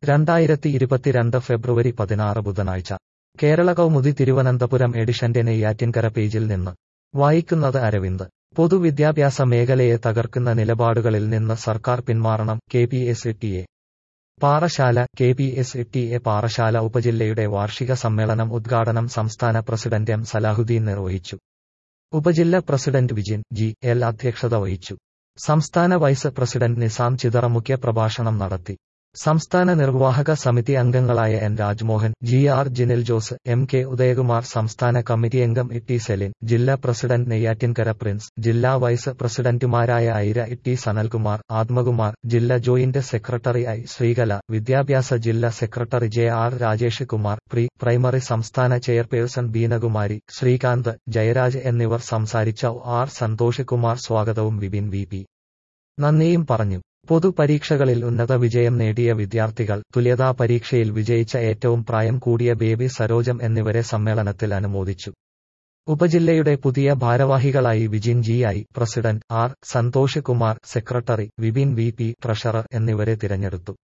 രണ്ടായിരത്തി ഇരുപത്തിരണ്ട് ഫെബ്രുവരി പതിനാറ് ബുധനാഴ്ച കേരള കൗമുദി തിരുവനന്തപുരം എഡിഷന്റെ നെയ്യാറ്റിൻകര പേജിൽ നിന്ന് വായിക്കുന്നത് അരവിന്ദ് പൊതുവിദ്യാഭ്യാസ മേഖലയെ തകർക്കുന്ന നിലപാടുകളിൽ നിന്ന് സർക്കാർ പിന്മാറണം K P S T A Parassala K P S T A Parassala ഉപജില്ലയുടെ വാർഷിക സമ്മേളനം ഉദ്ഘാടനം സംസ്ഥാന പ്രസിഡന്റ് എം സലാഹുദ്ദീൻ നിർവഹിച്ചു ഉപജില്ല പ്രസിഡന്റ് വിജിൻ ജി എൽ അധ്യക്ഷത വഹിച്ചു സംസ്ഥാന വൈസ് പ്രസിഡന്റ് നിസാം ചിതറ മുഖ്യപ്രഭാഷണം നടത്തി സംസ്ഥാന നിർവാഹക സമിതി അംഗങ്ങളായ N Rajmohan G R Jinil Jose M K Udayakumar സംസ്ഥാന കമ്മിറ്റി അംഗം ഇ സെലിൻ ജില്ലാ പ്രസിഡന്റ് നെയ്യാറ്റിൻകര പ്രിൻസ് ജില്ലാ വൈസ് പ്രസിഡന്റുമാരായ ഐര ഇ സനൽകുമാർ ആത്മകുമാർ ജില്ലാ ജോയിന്റ് സെക്രട്ടറി ഐ ശ്രീകല വിദ്യാഭ്യാസ ജില്ലാ secretary J R Rajesh Kumar pre primary സംസ്ഥാന ചെയർപേഴ്സൺ ബീനകുമാരി ശ്രീകാന്ത് ജയരാജ് എന്നിവർ സംസാരിച്ച ആർ സന്തോഷ് കുമാർ സ്വാഗതവും വിപിൻ വി പി നന്ദിയും പറഞ്ഞു പൊതുപരീക്ഷകളിൽ ഉന്നത വിജയം നേടിയ വിദ്യാർത്ഥികൾ തുല്യതാ പരീക്ഷയിൽ വിജയിച്ച ഏറ്റവും പ്രായം കൂടിയ ബേബി സരോജം എന്നിവരെ സമ്മേളനത്തിൽ അനുമോദിച്ചു ഉപജില്ലയുടെ പുതിയ ഭാരവാഹികളായി Vijin G I president R Santhosh Kumar secretary Vipin V P treasurer എന്നിവരെ തിരഞ്ഞെടുത്തു